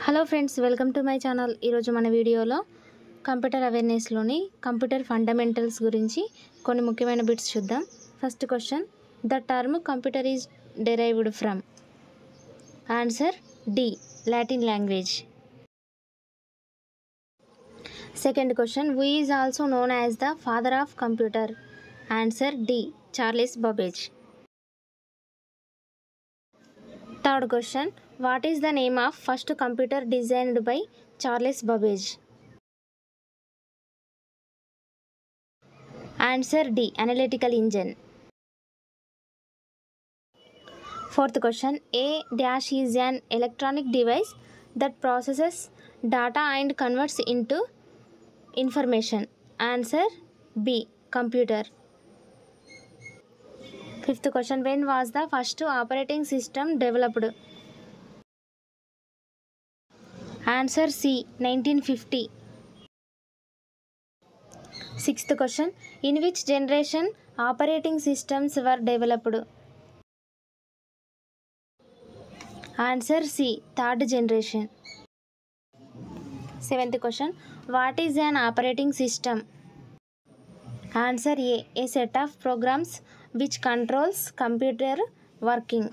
Hello friends welcome to my channel ఈరోజు మన వీడియోలో కంప్యూటర్ అవేర్నెస్లోని కంప్యూటర్ ఫండమెంటల్స్ గురించి కొన్ని ముఖ్యమైన బిట్స్ చూద్దాం first question the term computer is derived from answer D Latin language second question who is also known as the father of computer answer D Charles Babbage third question what is the name of first computer designed by Charles Babbage answer D analytical engine fourth question A dash is an electronic device that processes data and converts into information answer B computer fifth question when was the first operating system developed answer C nineteen fifty sixth question in which generation operating systems were developed answer C third generation seventh question what is an operating system answer A a set of programs which controls computer working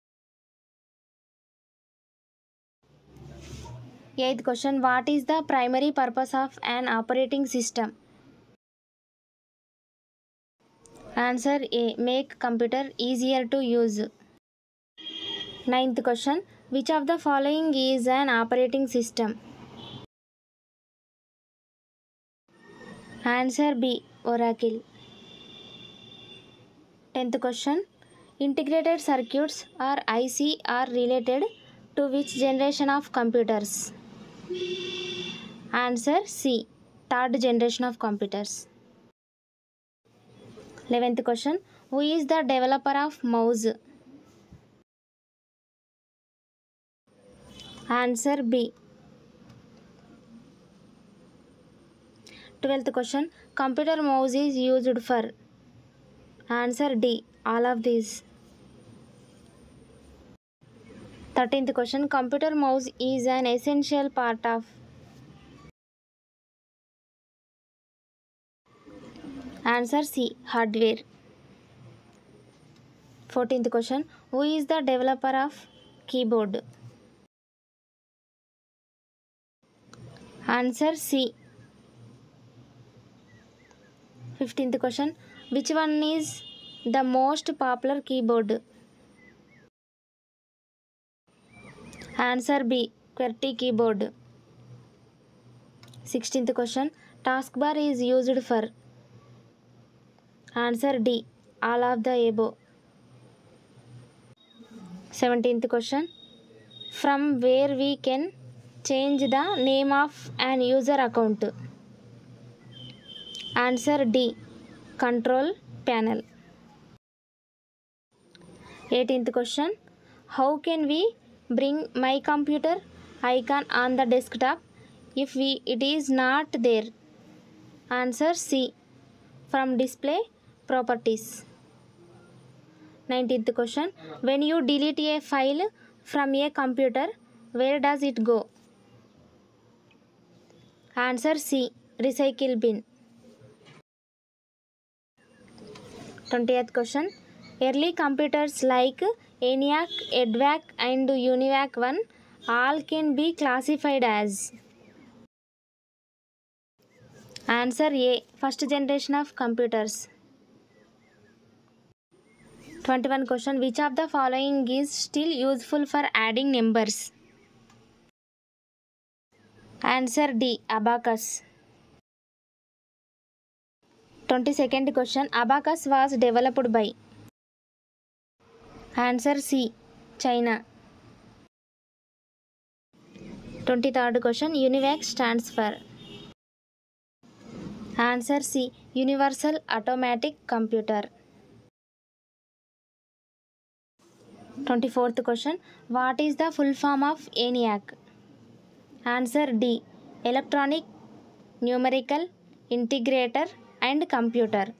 eighth question what is the primary purpose of an operating system answer A make computer easier to use ninth question which of the following is an operating system answer B Oracle tenth question integrated circuits or IC are related to which generation of computers answer C third generation of computers eleventh question who is the developer of mouse answer B twelfth question computer mouse is used for answer D all of these thirteenth question computer mouse is an essential part of answer C hardware fourteenth question who is the developer of keyboard answer C fifteenth question which one is the most popular keyboard answer B QWERTY keyboard sixteenth question task bar is used for answer D all of the above seventeenth question from where we can change the name of an user account answer D control panel eighteenth question how can we bring my computer icon on the desktop if we it is not there answer C from display properties nineteenth question when you delete a file from a computer where does it go answer C recycle bin twentieth question early computers like ENIAC, EDVAC and UNIVAC 1 all can be classified as Answer A. First generation of computers. 21 question. Which of the following is still useful for adding numbers? Answer D. Abacus. 22nd question. Abacus was developed by answer C China twenty third question UNIVAC stands for answer C universal automatic computer twenty fourth question what is the full form of ENIAC answer D electronic numerical integrator and computer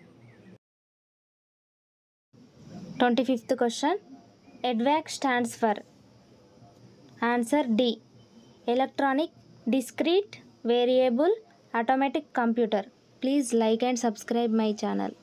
twenty fifth question EDVAC stands for answer D electronic discrete variable automatic computer please like and subscribe my channel